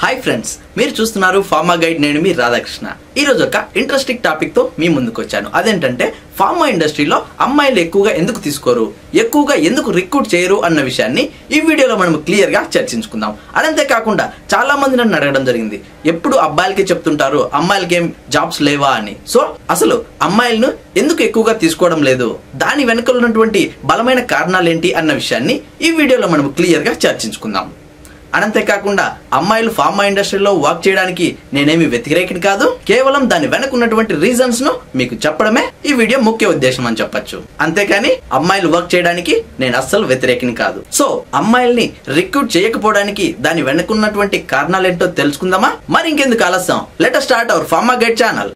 hi friends మీరు చూస్తున్నారు pharma guide నేను మీ రాధాకృష్ణ ఈ రోజు ఒక ఇంట్రెస్టింగ్ టాపిక్ తో మీ ముందుకు వచ్చాను అదేంటంటే ఫార్మా ఇండస్ట్రీలో అమ్మాయిలు ఎక్కువగా ఎందుకు తీసుకోరు ఎక్కువగా ఎందుకు రిక్రూట్ చేయరు అన్న విషయాన్ని ఈ వీడియోలో మనం క్లియర్ గా చర్చించుకుందాం అదంతే కాకుండా చాలా మంది నన్ను అడగడం జరిగింది ఎప్పుడు అబ్బాయిలకి చెప్తుంటారు అమ్మాయిలకి ఏం జాబ్స్ లేవా అని సో అసలు అమ్మాయిలను ఎందుకు ఎక్కువగా తీసుకోవడం లేదు దాని వెనుక ఉన్నటువంటి బలమైన కారణాలు ఏంటి అన్న విషయాన్ని ఈ వీడియోలో మనం క్లియర్ గా చర్చించుకుందాం అంతేకాకుండా అమ్మాయిలు ఫార్మా ఇండస్ట్రీలో వర్క్ చేయడానికి నేనేమి వ్యతిరేకిని కాదు కేవలం దాని వెనక ఉన్నటువంటి రీజన్స్ ను మీకు చెప్పడమే ఈ వీడియో ముఖ్య ఉద్దేశం అని చెప్పొచ్చు అంతేకాని అమ్మాయిలు వర్క్ చేయడానికి నేను అస్సలు వ్యతిరేకిని కాదు సో అమ్మాయిల్ని రిక్రూట్ చేయకపోవడానికి దాని వెనక ఉన్నటువంటి కారణాలు ఏంటో తెలుసుకుందామా మరి ఇంకెందుకు ఆలస్యం let start our pharma guide channel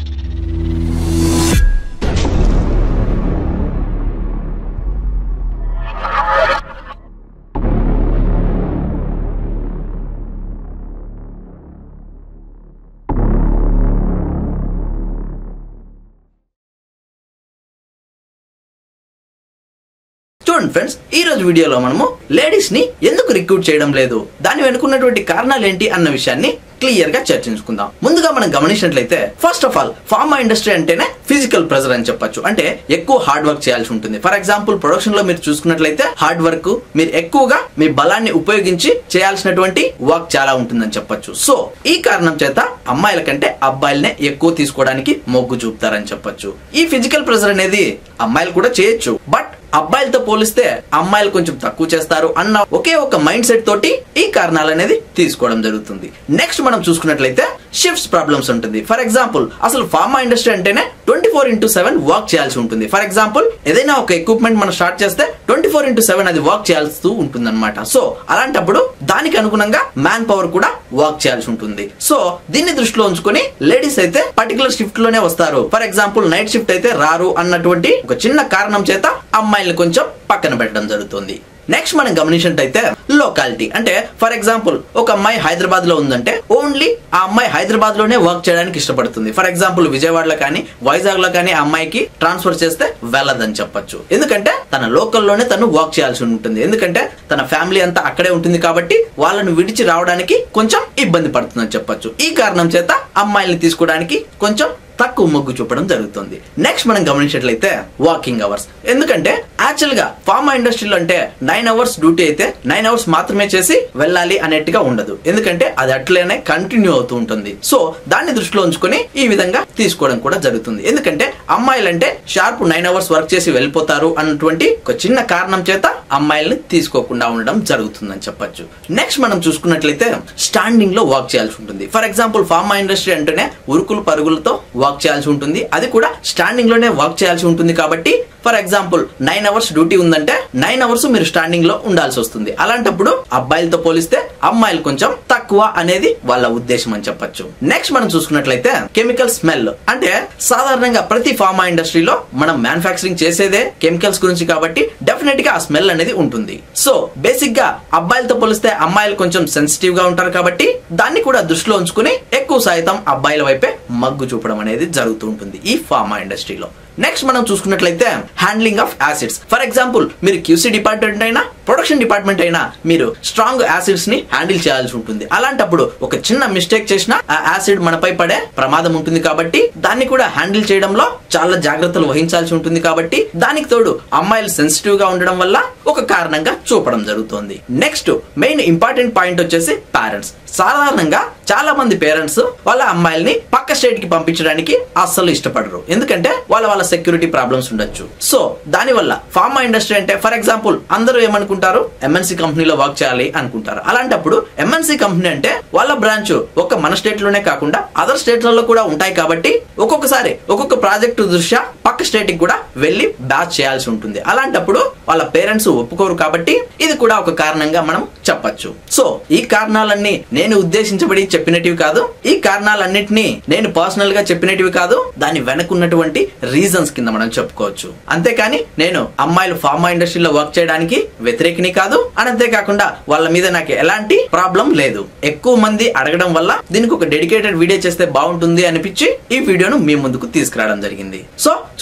చూడండి ఫ్రెండ్స్ ఈ రోజు వీడియోలో మనము లేడీస్ ని ఎందుకు రిక్రూట్ చేయడం లేదు దాని వెనుకున్నటువంటి కారణాలు ఏంటి అన్న విషయాన్ని క్లియర్ గా చర్చించుకుందాం ముందుగా మనం గమనించినట్లయితే first of all pharma industry అంటేనే ఫిజికల్ ప్రెజర్ అని చెప్పొచ్చు అంటే ఎక్కువ హార్డ్ వర్క్ చేయాల్సి ఉంటుంది ఫర్ ఎగ్జాంపుల్ ప్రొడక్షన్ లో మీరు చూసుకున్నట్లయితే హార్డ్ వర్క్ మీరు ఎక్కువగా మీ బలాన్ని ఉపయోగించి చేయాల్సినటువంటి వర్క్ చాలా ఉంటుందని చెప్పొచ్చు సో ఈ కారణం చేత అమ్మాయిల కంటే అబ్బాయిలనే ఎక్కువ తీసుకోవడానికి మొగ్గు చూపుతారని చెప్పొచ్చు ఈ ఫిజికల్ ప్రెజర్ అనేది అమ్మాయిలు కూడా చేయొచ్చు బట్ అబ్బాయిలతో పోలిస్తే అమ్మాయిలు కొంచెం తక్కువ చేస్తారు అన్న ఒకే ఒక మైండ్ సెట్ తోటి ఈ కారణాలు అనేది తీసుకోవడం జరుగుతుంది నెక్స్ట్ మనం చూసుకున్నట్లయితే షిఫ్ట్స్ ప్రాబ్లమ్స్ ఉంటుంది ఫర్ ఎగ్జాంపుల్ అసలు ఫార్మా ఇండస్ట్రీ అంటేనే twenty four into seven work చేయాల్సి ఉంటుంది ఫర్ ఎగ్జాంపుల్ ఏదైనా ఒక ఎక్విప్మెంట్ మనం స్టార్ట్ చేస్తే ట్వంటీ ఫోర్ ఇంటూ సెవెన్ అది వర్క్ చేయాల్సి ఉంటుంది అనమాట సో అలాంటప్పుడు దానికి అనుగుణంగా మ్యాన్ పవర్ కూడా వర్క్ చేయాల్సి ఉంటుంది సో దీన్ని దృష్టిలో ఉంచుకొని లేడీస్ అయితే పర్టికులర్ షిఫ్ట్ లోనే వస్తారు ఫర్ ఎగ్జాంపుల్ నైట్ షిఫ్ట్ అయితే రారు అన్నటువంటి ఒక చిన్న కారణం చేత అమ్మాయిల్ని కొంచెం పక్కన పెట్టడం జరుగుతుంది నెక్స్ట్ మనం గమనించినట్టయితే లోకాలిటీ అంటే ఫర్ ఎగ్జాంపుల్ ఒక అమ్మాయి హైదరాబాద్ లో ఉందంటే ఓన్లీ ఆ అమ్మాయి హైదరాబాద్ లోనే వర్క్ చేయడానికి ఇష్టపడుతుంది ఫర్ ఎగ్జాంపుల్ విజయవాడలో కానీ వైజాగ్ లో కానీ ఆ అమ్మాయికి ట్రాన్స్ఫర్ చేస్తే వెళ్ళదని చెప్పొచ్చు ఎందుకంటే తన లోకల్లోనే తను వర్క్ చేయాల్సి ఉంటుంది ఎందుకంటే తన ఫ్యామిలీ అంతా అక్కడే ఉంటుంది కాబట్టి వాళ్ళను విడిచి రావడానికి కొంచెం ఇబ్బంది పడుతుందని చెప్పొచ్చు ఈ కారణం చేత అమ్మాయిల్ని తీసుకోవడానికి కొంచెం తక్కువ మొగ్గు చూపడం జరుగుతుంది నెక్స్ట్ మనం గమనించినట్లయితే వాకింగ్ అవర్స్ ఎందుకంటే యాక్చువల్ గా ఫార్మా ఇండస్ట్రీలో అంటే నైన్ అవర్స్ డ్యూటీ అయితే నైన్ అవర్స్ మాత్రమే చేసి వెళ్ళాలి అనేట్టుగా ఉండదు ఎందుకంటే అది అట్లనే కంటిన్యూ అవుతూ ఉంటుంది సో దాన్ని దృష్టిలో ఉంచుకొని ఈ విధంగా తీసుకోవడం కూడా జరుగుతుంది ఎందుకంటే అమ్మాయిలంటే షార్ప్ నైన్ అవర్స్ వర్క్ చేసి వెళ్ళిపోతారు అన్నటువంటి ఒక చిన్న కారణం చేత అమ్మాయిల్ని తీసుకోకుండా ఉండడం జరుగుతుందని చెప్పొచ్చు నెక్స్ట్ మనం చూసుకున్నట్లయితే స్టాండింగ్ లో వర్క్ చేయాల్సి ఉంటుంది ఫర్ ఎగ్జాంపుల్ ఫార్మా ఇండస్ట్రీ అంటేనే ఉరుకులు పరుగులతో వర్క్ చేయాల్సి ఉంటుంది అది కూడా స్టాండింగ్ లోనే వర్క్ చేయాల్సి ఉంటుంది కాబట్టి for example nine hours duty ఉందంటే నైన్ అవర్స్ మీరు స్టాండింగ్ లో ఉండాల్సి వస్తుంది అలాంటప్పుడు అబ్బాయిలతో పోలిస్తే అమ్మాయిలు కొంచెం తక్కువ అనేది వాళ్ళ ఉద్దేశం అని చెప్పొచ్చు నెక్స్ట్ మనం చూసుకున్నట్లయితే కెమికల్ స్మెల్ అంటే సాధారణంగా ప్రతి ఫార్మా ఇండస్ట్రీలో మనం మ్యానుఫాక్చరింగ్ చేసేదే కెమికల్స్ గురించి కాబట్టి డెఫినెట్ గా ఆ స్మెల్ అనేది ఉంటుంది సో బేసిక్ గా అబ్బాయిలతో పోలిస్తే అమ్మాయిలు కొంచెం సెన్సిటివ్ గా ఉంటారు కాబట్టి దాన్ని కూడా దృష్టిలో ఉంచుకుని ఎక్కువ శాతం అబ్బాయిల వైపే మగ్గు చూపడం అనేది జరుగుతూ ఉంటుంది ఈ ఫార్మా ఇండస్ట్రీలో నెక్స్ట్ మనం చూసుకున్నట్లయితే handling of acids for example మీరు క్యూసీ డిపార్ట్మెంట్ అయినా ప్రొడక్షన్ డిపార్ట్మెంట్ అయినా మీరు స్ట్రాంగ్ యాసిడ్స్ ని హ్యాండిల్ చేయాల్సి ఉంటుంది అలాంటప్పుడు ఒక చిన్న మిస్టేక్ చేసినా ఆ యాసిడ్ మనపై పడే ప్రమాదం ఉంటుంది కాబట్టి దాన్ని కూడా హ్యాండిల్ చేయడంలో చాలా జాగ్రత్తలు వహించాల్సి ఉంటుంది కాబట్టి దానికి తోడు అమ్మాయిలు సెన్సిటివ్ గా ఉండడం వల్ల ఒక కారణంగా చూపడం జరుగుతుంది నెక్స్ట్ మెయిన్ ఇంపార్టెంట్ పాయింట్ వచ్చేసి పేరెంట్స్ సాధారణంగా చాలా మంది పేరెంట్స్ వాళ్ళ అమ్మాయిల్ని పక్క స్టేట్ కి పంపించడానికి అస్సలు ఇష్టపడరు ఎందుకంటే వాళ్ళ వాళ్ళ సెక్యూరిటీ ప్రాబ్లమ్స్ ఉండొచ్చు సో దాని వల్ల ఫార్మా ఇండస్ట్రీ అంటే ఫర్ ఎగ్జాంపుల్ అందరూ ఏమనుకుంటారు ఎంఎన్సీ కంపెనీలో వర్క్ చేయాలి అనుకుంటారు అలాంటప్పుడు ఎంఎన్సీ కంపెనీ అంటే వాళ్ళ బ్రాంచ్ ఒక మన స్టేట్ లోనే కాకుండా అదర్ స్టేట్లలో కూడా ఉంటాయి కాబట్టి ఒక్కొక్కసారి ఒక్కొక్క ప్రాజెక్టు దృష్ట్యా పక్క స్టేట్ కి కూడా వెళ్లి బ్యాచ్ చేయాల్సి ఉంటుంది అలాంటప్పుడు వాళ్ళ పేరెంట్స్ ఒప్పుకోరు కాబట్టి ఇది కూడా ఒక కారణంగా మనం చెప్పొచ్చు సో ఈ కారణాలన్నీ నేను ఉద్దేశించబడి చెప్పినటివి కాదు ఈ కారణాలన్నింటినీ నేను పర్సనల్ గా చెప్పినటివి కాదు దాని వెనకున్నటువంటి రీజన్స్ కింద మనం చెప్పుకోవచ్చు అంతేకాని నేను అమ్మాయిలు ఫార్మా ఇండస్ట్రీలో వర్క్ చేయడానికి వ్యతిరేకిని కాదు అని అంతేకాకుండా వాళ్ళ మీద నాకు ఎలాంటి ప్రాబ్లం లేదు ఎక్కువ మంది అడగడం వల్ల దీనికి ఒక డెడికేటెడ్ వీడియో చేస్తే బాగుంటుంది అనిపించి ఈ వీడియోను మీ ముందుకు తీసుకురావడం జరిగింది సో చూసి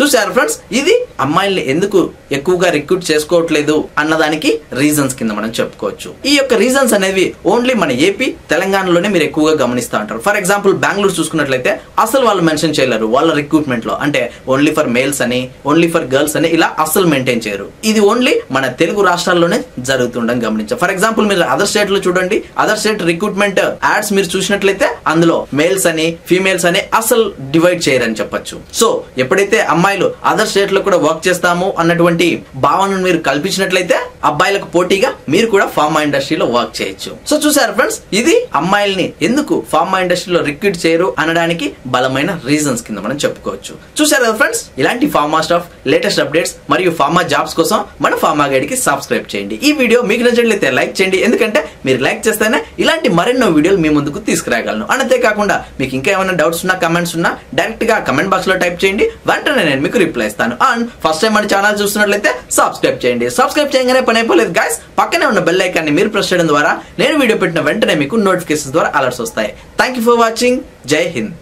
చూసారు ఫ్రెండ్స్ ఇది అమ్మాయిల్ని ఎందుకు ఎక్కువగా రిక్రూట్ చేసుకోవట్లేదు అన్నదానికి రీజన్స్ కింద మనం చెప్పుకోవచ్చు ఈ యొక్క రీజన్స్ అనేవి ఓన్లీ మన ఏపీ తెలంగాణలోనే మీరు ఎక్కువగా గమనిస్తూ ఉంటారు ఫర్ ఎగ్జాంపుల్ బెంగళూరు చూసుకున్నట్లయితే అసలు వాళ్ళు మెన్షన్ చేయలేరు వాళ్ళ రిక్రూట్మెంట్ లో అంటే ఓన్లీ ఫర్ మేల్స్ అని ఓన్లీ ఫర్ గర్ల్స్ అని ఇలా అస్సలు మెయింటైన్ చేయరు ఇది ఓన్లీ మన తెలుగు రాష్ట్రాల్లోనే జరుగుతుండడం గమనించాం ఫర్ ఎగ్జాంపుల్ మీరు అదర్ స్టేట్ లో చూడండి అదర్ స్టేట్ రిక్రూట్మెంట్ యాడ్స్ మీరు చూసినట్లయితే అందులో మేల్స్ అని ఫీమేల్స్ అని అసలు డివైడ్ చేయరని చెప్పొచ్చు సో ఎప్పుడైతే అమ్మాయిలు అదర్ స్టేట్ లో కూడా వర్క్ చేస్తాము అన్నటువంటి భావనను మీరు కల్పించినట్లయితే అబ్బాయిలకు పోటీగా మీరు కూడా ఫార్మా ఇండస్ట్రీలో వర్క్ చేయొచ్చు సో చూసారు ఫ్రెండ్స్ ఇది అమ్మాయిల్ని ఎందుకు ఫార్మా ఇండస్ట్రీలో రిక్రూట్ చేయరు అనడానికి బలమైన రీజన్స్ కింద మనం చెప్పుకోవచ్చు చూసారు కదా ఫ్రెండ్స్ ఇలాంటి ఫార్మా స్టాఫ్ లేటెస్ట్ అప్డేట్స్ మరియు ఫార్మా జాబ్స్ కోసం మన ఫార్మా గైడ్ కి సబ్స్క్రైబ్ చేయండి ఈ వీడియో మీకు నచ్చినట్లయితే లైక్ చేయండి ఎందుకంటే మీరు లైక్ చేస్తేనే ఇలాంటి మరెన్నో వీడియోలు మీ ముందుకు తీసుకురాగలను అండ్ అంతేకాకుండా మీకు ఇంకా ఏమైనా డౌట్స్ ఉన్నా కమెంట్స్ ఉన్నా డైరెక్ట్ గా కమెంట్ బాక్స్ లో టైప్ చేయండి వెంటనే నేను మీకు రిప్లై ఇస్తాను అండ్ ఫస్ట్ టైం మన ఛానల్ చూస్తున్నట్లయితే సబ్స్క్రైబ్ చేయండి సబ్స్క్రైబ్ చేయగానే పని అయిపోలేదు గాయస్ పక్కనే ఉన్న బెల్ ఐకాన్ని మీరు ప్రెస్ చేయడం ద్వారా నేను వీడియో పెట్టిన వెంటనే మీకు నోటిఫికేషన్ ద్వారా అలర్ట్స్ వస్తాయి థ్యాంక్ యూ ఫర్ వాచింగ్ జై హింద్